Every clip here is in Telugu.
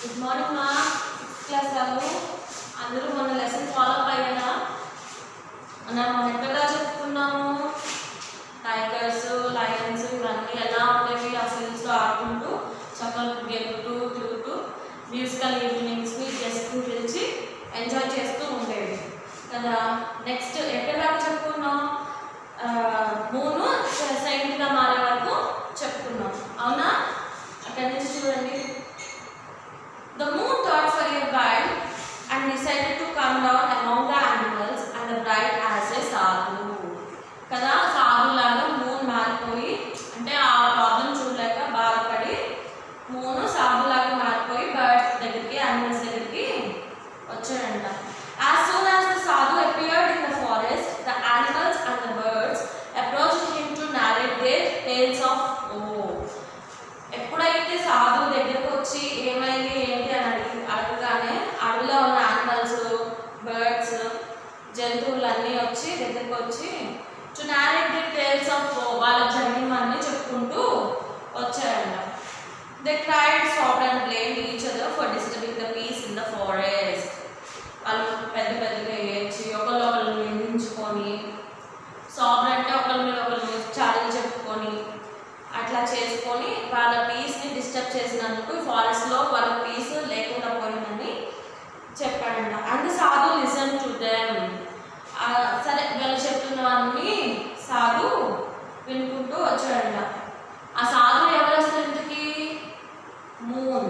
గుడ్ మార్నింగ్ మా సిక్స్త్ క్లాస్ వాళ్ళు అందరూ మన లెసన్ ఫాలో అయ్యారా మనం మనం ఎక్కడ చెప్పుకున్నాము టైగర్స్ లయన్స్ ఇవన్నీ ఎలా ఉండేవి ఆ ఫీల్డ్స్లో ఆడుకుంటూ చక్కగా గెలుతూ తిరుగుతూ మ్యూజికల్ ఈవినింగ్స్ని గెస్ట్ని పిలిచి ఎంజాయ్ చేస్తూ ఉండేవి కదా నెక్స్ట్ ఎక్కడ దాకా చెప్పుకున్నాం మూను సైనిక్గా మారే వరకు చెప్పుకున్నాం అవునా అక్కడి నుంచి చూడండి The moon thought for a while and decided to come down among the animals and the bride as a సాధు కదా సాధులాగా మూన్ మారిపోయి అంటే ఆ ప్రాబ్లం చూడలేక బాధపడి మూన్ సాధులాగా మారిపోయి బర్డ్స్ దగ్గరికి యానిమల్స్ దగ్గరికి వచ్చాడంట As soon as the sadhu appeared in the forest, the animals and the birds approached him to narrate their tales of woe. ఎప్పుడైతే సాధు దగ్గరకు వచ్చి ఏమైంది ఏంటి అని అడిగి అడగగానే అడవిలో ఉన్న యానిమల్స్ బర్డ్స్ జంతువులన్నీ వచ్చి దగ్గరకు వచ్చి to narrate the tales of వాళ్ళకి జరిగినవన్నీ చెప్పుకుంటూ వచ్చారంట they cried soft and blame each other for disturbing the peace in the forest వాళ్ళు పెద్ద పెద్దగా ఏడ్చి ఒకళ్ళు ఒకళ్ళు నిందించుకొని సాఫ్ట్ అంటే ఒకరి మీద ఒకరు చాడీలు చెప్పుకొని అట్లా చేసుకొని వాళ్ళ పీస్ని డిస్టర్బ్ చేసినందుకు ఫారెస్ట్లో వాళ్ళ పీస్ లేకుండా పోయిందని చెప్పాడంట అందు సాధు లిసన్ టు దెమ్ సరే వీళ్ళు చెప్తున్నవన్నీ సాధు వినుకుంటూ వచ్చాడంట ఆ సాధు ఎవరు వస్తారు ఇంతకి moon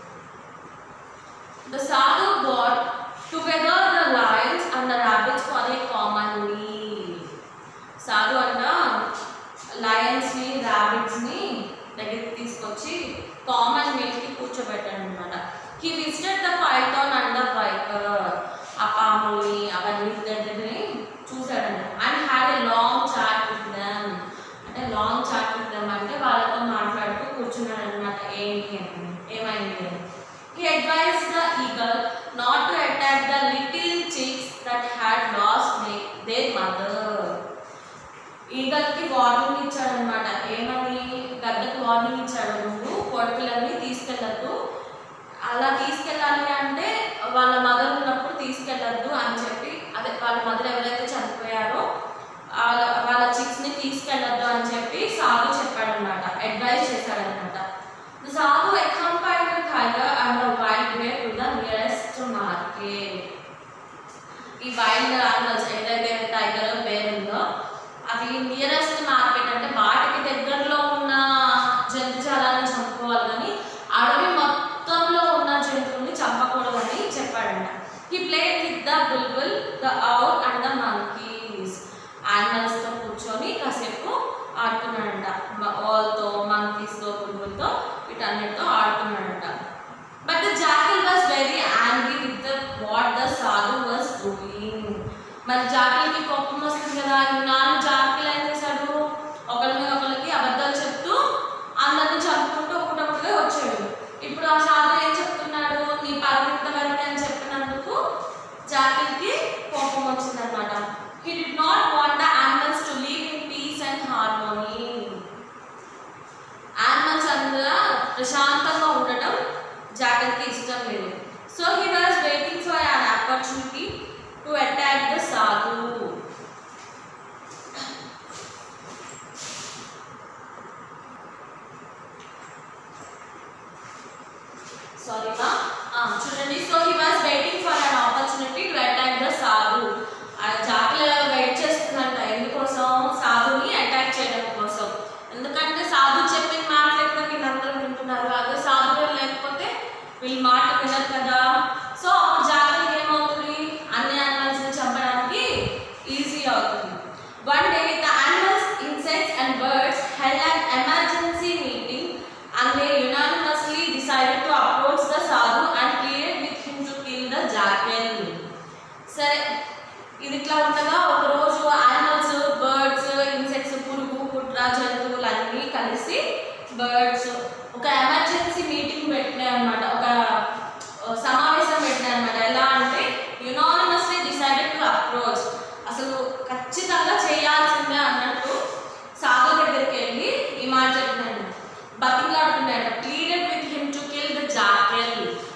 The sadhu brought together the lions and the rabbits for a common meal. సాధు అంట లయన్స్ని ర్యాబిట్స్ని దగ్గరికి తీసుకొచ్చి కామన్ మీల్కి కూర్చోబెట్టాడు అనమాట he visited the python and the viper ఆ పాముల్ని అవన్నీ దగ్గరని చూశాడంట and had a long chat with them అంటే లాంగ్ చాట్ విత్ దెమ్ అంటే వాళ్ళతో మాట్లాడుతూ కూర్చున్నాడు అనమాట ఏంటి అని ఏమైంది అని He advised the eagle not to attack the little chicks that had lost ma- their mother. ఈగల్కి వార్నింగ్ ఇచ్చాడనమాట ఏమని గద్దకి వార్నింగ్ ఇచ్చాడు నువ్వు కొడుకులన్నీ తీసుకెళ్ళద్దు అలా తీసుకెళ్ళాలి అంటే వాళ్ళ మదర్ ఉన్నప్పుడు తీసుకెళ్ళద్దు అని చెప్పి అదే వాళ్ళ మదర్ ఎవరైతే చనిపోయారో వాళ్ళ వాళ్ళ చిక్స్ని తీసుకెళ్ళద్దు అని చెప్పి సాధు చెప్పాడనమాట అడ్వైజ్ చేశాడనమాట The sadhu accompanied the tiger and the wild bear to the nearest market. ఈ వైల్డ్ యానిమల్స్ ఏదైతే టైగర్ బేర్ ఉందో అవి నియరెస్ట్ మార్కెట్ అంటే వాటికి దగ్గరలో ఉన్న జంతుజాలాన్ని చంపుకోవాలి కానీ అడవి మొత్తంలో ఉన్న జంతువుని చంపకూడదని చెప్పాడంట he played with the bulbul the owl and the monkeys యానిమల్స్తో కూర్చొని కాసేపు ఆడుతున్నాడంట వాళ్ళతో మంకీస్తో బుల్బుల్తో వీటన్నిటితో ఆడుతున్నాడంట but the jackal was very angry with the what the sadhu was doing మరి జాకిల్కి కోపం వస్తుంది కదా ఈ నాలుగు జాకిల్ ఏం చేశాడు ఒకరి మీద ఒకరికి అబద్ధాలు చెప్తూ అందరిని చంపుకుంటూ ఒకటొకటిగా వచ్చాడు ఇప్పుడు ఆ సాధు ఏం చెప్తున్నాడు నీ పరిమిత వరకు అని చెప్పినందుకు జాకిల్కి కోపం వచ్చిందనమాట he did not want the animals to live in peace and harmony animals అందరూ ప్రశాంతంగా ఉండడం జాగ్రత్తకి ఇష్టం లేదు so he was waiting for an opportunity to attack the sadhu sorry మా చూడండి so he was waiting for an opportunity to attack the sadhu ఆ జాకిల వెయిట్ చేస్తుందంట ఎందుకోసం సాధుని అటాక్ చేయడం కోసం ఎందుకంటే సాధు చెప్పిన మాటలు కూడా వీళ్ళందరూ వింటున్నారు అదే సాధు లేకపోతే వీళ్ళు మాట వినరు కదా సో అప్పుడు జాగ్రత్తగా ఏమవుతుంది అన్ని యానిమల్స్ని చంపడానికి ఈజీ అవుతుంది one day the animals insects and birds held an emergency meeting and they unanimously decided to approach the sadhu and pleaded with him to kill the jackal. సరే ఇది ఇట్లా ఉండగా ఒక రోజు యానిమల్స్ బర్డ్స్ ఇన్సెక్ట్స్ పురుగు పుట్ర జంతువులు అన్నీ కలిసి బర్డ్స్ ఒక ఎమర్జెన్సీ మీటింగ్ పెట్టినాయి అనమాట ఒక ఆ, సమావేశం పెట్టినాయి అనమాట ఎలా అంటే యునానిమస్లీ డిసైడెడ్ టు అప్రోచ్ అసలు ఖచ్చితంగా చేయాల్సిందే అన్నట్టు సాధు దగ్గరికి వెళ్ళి ఈ మాట చెప్పినాడు బతిలాడుతున్నాడు pleaded with him to kill the jackal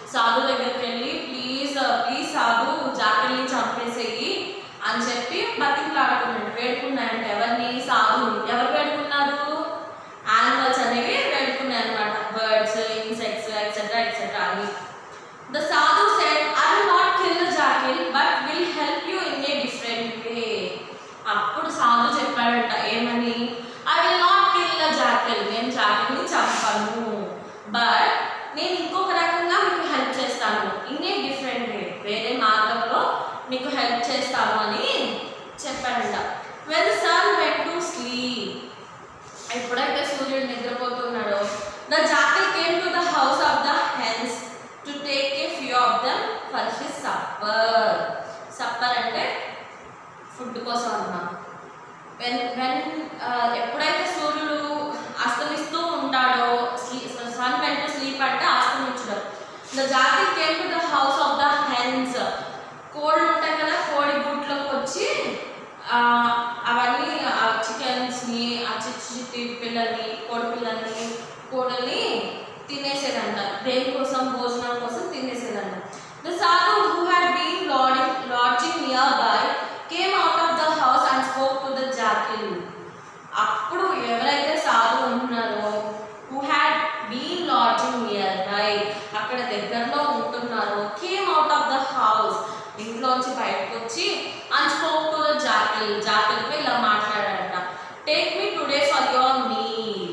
sadhu దగ్గరికి వెళ్ళి ప్లీజ్ ప్లీజ్ సాధు జాకిల్ని చంపేసేయి అని చెప్పి బతికిలాడుకున్నాడు వేడుకున్నాయంట ఎవరిని సాధు ఎవరు వేడుకున్నారు యానిమల్స్ అనేవి వేడుకున్నాయి అనమాట బర్డ్స్ ఇన్సెక్ట్స్ ఎక్సెట్రా ఎక్సెట్రా అని the sadhu said I will not kill the jackal but will help you in a different way అప్పుడు సాధు చెప్పాడంట ఏమని I will not kill the jackal నేను జాకిల్ని చంపను బట్ నేను ఇంకొక రకంగా మీకు హెల్ప్ చేస్తాను ఇన్ ఏ డిఫరెంట్ వే వేరే మార్గంలో మీకు హెల్ప్ చేస్తాను అని చెప్పాడంట when sun went to sleep ఎప్పుడైతే సూర్యుడు నిద్రపోతున్నాడో the jackal came to the house of the hens to take a few of them for his supper supper అంటే ఫుడ్ కోసం అన్నా వెన్ వెన్ ఎప్పుడైతే సూర్యుడు అస్తమిస్తూ ఉంటాడో సన్ వెన్ టు స్లీప్ అంటే అస్తమించడం the jackal came to the house of the hens కోళ్ళు ఉంటాయి కదా కోడి గుడ్లోకి వచ్చి ఆ, అవన్నీ ఆ చికెన్స్ని ఆ చిట్టి చిట్టి పిల్లల్ని కోడి పిల్లల్ని కోడల్ని తినేసేదంట దేనికోసం భోజనం కోసం తినేసేదంట the sadhu who had been lodging lodging nearby came out of the house and spoke to the jackal అప్పుడు ఎవరైతే సాధు ఉంటున్నారో who had been lodging nearby అక్కడ దగ్గరలో ఉంటున్నారో came out of the house ఇంట్లోంచి బయటకు వచ్చి and spoke to the jackal జాకిల్తో ఇలా మాట్లాడాడట take me today for your meal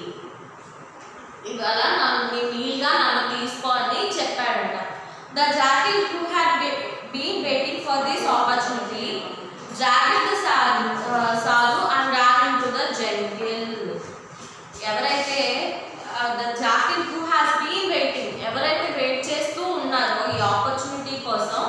ఇవాళ నన్ను నీ మీల్గా నన్ను తీసుకో అని చెప్పాడంట the jackal who had been waiting for this opportunity jackal the sadhu and ran to the jungle ఎవరైతే the jackal who has been waiting ఎవరైతే వెయిట్ చేస్తూ ఉన్నారో ఈ ఆపర్చునిటీ కోసం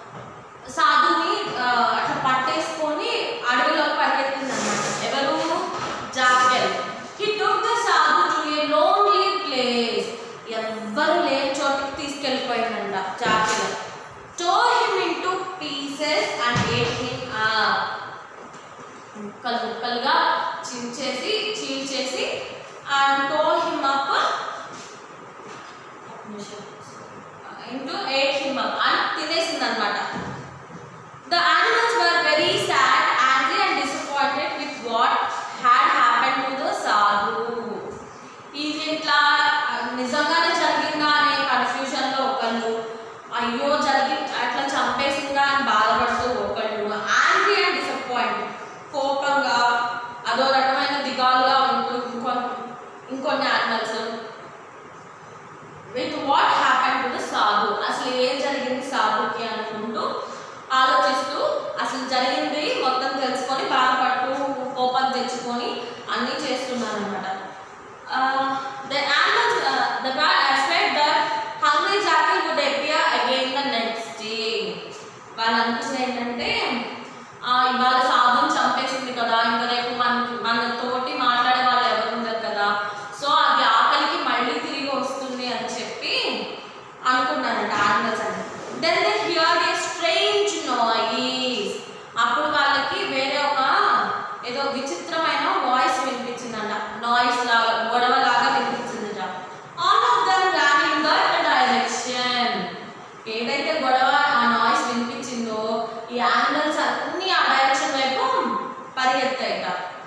సాధుని ఆ, అట్లా పట్టేసుకొని అడవిలోకి పరిగెత్తింది అనమాట ఎవరు jackal he took the sadhu to a lonely place ఎవ్వరు లేని చోటికి తీసుకెళ్ళిపోయిందంట jackal tore him in two pieces and ate him ముక్కలు ముక్కలుగా చించేసి చీల్చేసి and tore him up into ate him up అని తినేసింది అనమాట The animals were very sad, angry, and disappointed with what had happened to the sadhu. ఇది ఇట్లా నిజంగానే జరిగిందా అనే కన్ఫ్యూజన్లో ఒకళ్ళు అయ్యో జరిగి అట్లా చంపేసిందా అని బాధపడుతూ ఒకళ్ళు యాంగ్రీ అండ్ డిసప్పాయింట్ కోపంగా అదో రకమైన దిగాలుగా ఉంటూ ఇంకొ ఇంకొన్ని animals with what happen to the sadhu అసలు ఏం జరిగింది సాధుకి అనుకుంటూ ఆలోచిస్తూ అసలు జరిగింది మొత్తం తెలుసుకొని బాధపడుతూ కోపం తెచ్చుకొని అన్నీ చేస్తున్నారు అనమాట the animals the god expect that hungry jackal would appear again the next day వాళ్ళు అనుకుంది ఏంటంటే ఆ, ఇవాళ సాధుని చంపేసింది కదా ఇంకా రేపు మన మన తోటి మాట్లాడే వాళ్ళు ఎవరు ఉండరు కదా సో అది ఆకలికి మళ్ళీ తిరిగి వస్తుంది అని చెప్పి అనుకున్నారంట యానిమల్స్ అని then they hear a strange noise అప్పుడు వాళ్ళకి వేరే ఒక ఏదో విచిత్రమైన వాయిస్ వినిపించిందంట నాయిస్ లాగా గొడవ లాగా వినిపించిందంట all of them ran in that direction ఏదైతే గొడవ ఆ నాయిస్ వినిపించిందో ఈ యానిమల్స్ అన్ని ఆ డైరెక్షన్ వైపు పరిగెత్తాయిట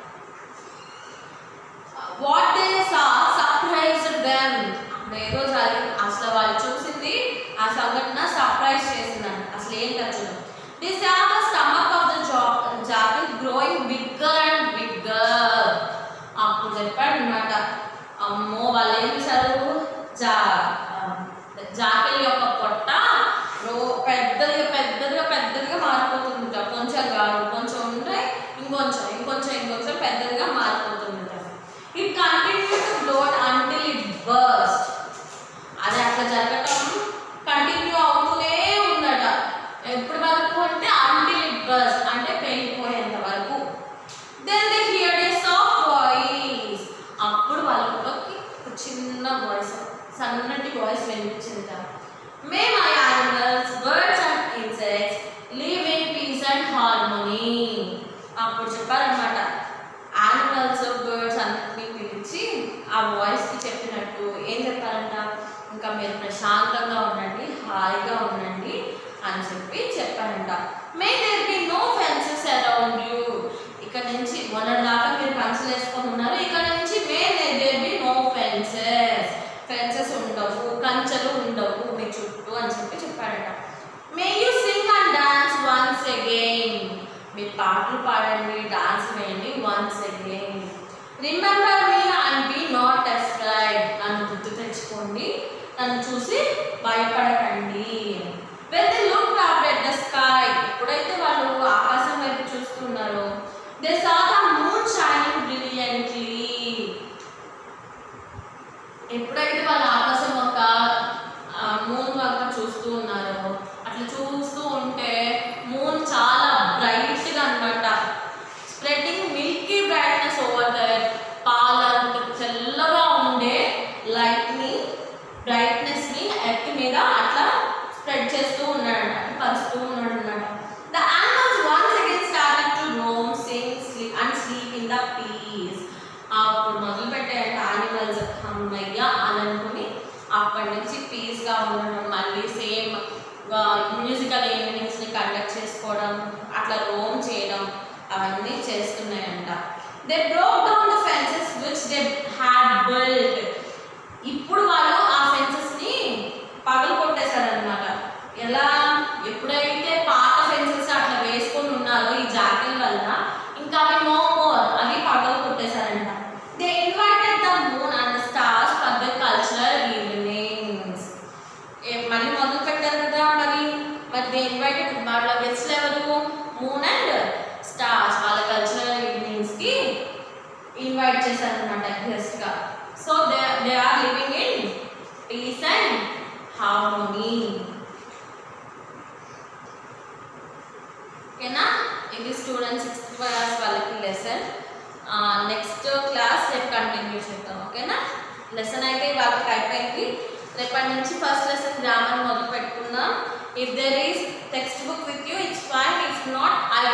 what they saw surprised them అప్పుడు ఏదో జరిగింది అసలు వాళ్ళు చూసింది ఆ సంఘటన సర్ప్రైజ్ చేసిందంట అసలు ఏంటి చూడండి this are the stomach of the jackal growing bigger and bigger అప్పుడు చెప్పాడు అనమాట అమ్మో వాళ్ళు ఏం చేశారు జా జాకెల్ యొక్క పొట్ట రో పెద్దదిగా పెద్దదిగా పెద్దదిగా మారిపోతుందిట కొంచెం కాదు కొంచెం ఉంటే ఇంకొంచెం ఇంకొంచెం ఇంకొంచెం పెద్దదిగా మారిపోతుందిట it continue to bloat until it burst అది అట్లా జరగటం కంటిన్యూ అవుతూనే ఉందట ఎప్పుడు వరకు అంటే అంటిల్ ఇట్ బర్స్ట్ అంటే పెళ్ళిపోయేంత వరకు then they hear a soft voice అప్పుడు వాళ్ళకి ఒక చిన్న వాయిస్ సన్నటి వాయిస్ వినిపించింది మేము ఆ animals birds and insects live in peace and harmony అప్పుడు చెప్పారనమాట యానిమల్స్ బర్డ్స్ అన్నిటిని పిలిచి ఆ వాయిస్కి చెప్పినట్టు ఏం చెప్పారంట ఇంకా మీరు ప్రశాంతంగా ప్రశాంతంగా ఉండండి హాయిగా ఉండండి అని చెప్పి చెప్పారంట may there be no fences around you ఇక్కడ నుంచి మొన్నటి దాకా మీరు కంచెలు వేసుకొని ఉన్నారు ఇక్కడ నుంచి may there be no fences fences ఉండవు కంచెలు ఉండవు మీ చుట్టూ అని చెప్పి చెప్పారంట may you sing and dance once again మీరు పాటలు పాడండి డాన్స్ వేయండి once again remember me and be not afraid నన్ను గుర్తు తెచ్చుకోండి నన్ను చూసి భయపడకండి when they look up at the sky ఎప్పుడైతే వాళ్ళు ఆకాశం వైపు చూస్తున్నారో they saw the moon shining brilliantly ఎప్పుడైతే వాళ్ళు ఆకాశం ఒక మూన్ వంక చూస్తూ ఉన్నారో అట్లా చూస్తూ ఉంటే మూన్ చాలా బ్రైట్గా అనమాట spreading milky brightness over the పాలంత తెల్లగా ఉండే లైట్ని బ్రైట్నెస్ని ఎర్త్ మీద అట్లా స్ప్రెడ్ చేస్తూ ఉన్నాడంట పరుస్తూ ఉన్నాడు అనమాట the animals once again started to roam sing sleep and sleep in the peace అప్పుడు మొదలు పెట్టాయంట యానిమల్స్ అమ్మయ్య అని అనుకుని అప్పటి నుంచి పీస్గా ఉండడం మళ్ళీ సేమ్ మ్యూజికల్ ఈవెనింగ్స్ని కండక్ట్ చేసుకోవడం అట్లా రోమ్ చేయడం అవన్నీ చేస్తున్నాయంట they broke down the fences which they had build ఇప్పుడు వాళ్ళు ఆ ఫెన్సెస్ని పగలు కొట్టేశారనమాట ఎలా ఎప్పుడైతే పాత ఫెన్సెస్ అట్లా వేసుకొని ఉన్నారో ఈ జాకెల్ వల్ల ఇంకా అవి నో మోర్ అవి పగలు కొట్టేశారంట they invited the moon and the stars for the cultural evenings మళ్ళీ మొదలు పెట్టారు కదా మరి మరి దే ఇన్వైటెడ్ వాళ్ళ గెస్ట్లు ఎవరు మూన్ అండ్ స్టార్స్ వాళ్ళ కల్చరల్ ఈవినింగ్స్కి ఇన్వైట్ చేశారనమాట గెస్ట్గా so they they are living in peace and harmony ఓకేనా ఇది స్టూడెంట్ సిక్స్త్ క్లాస్ వాళ్ళకి లెసన్ నెక్స్ట్ క్లాస్ రేపు కంటిన్యూ చేద్దాం ఓకేనా లెసన్ అయితే వాళ్ళకి అయిపోయింది రేపటి నుంచి ఫస్ట్ లెసన్ గ్రామర్ మొదలు పెట్టుకుందాం if there is textbook with you it's fine if not I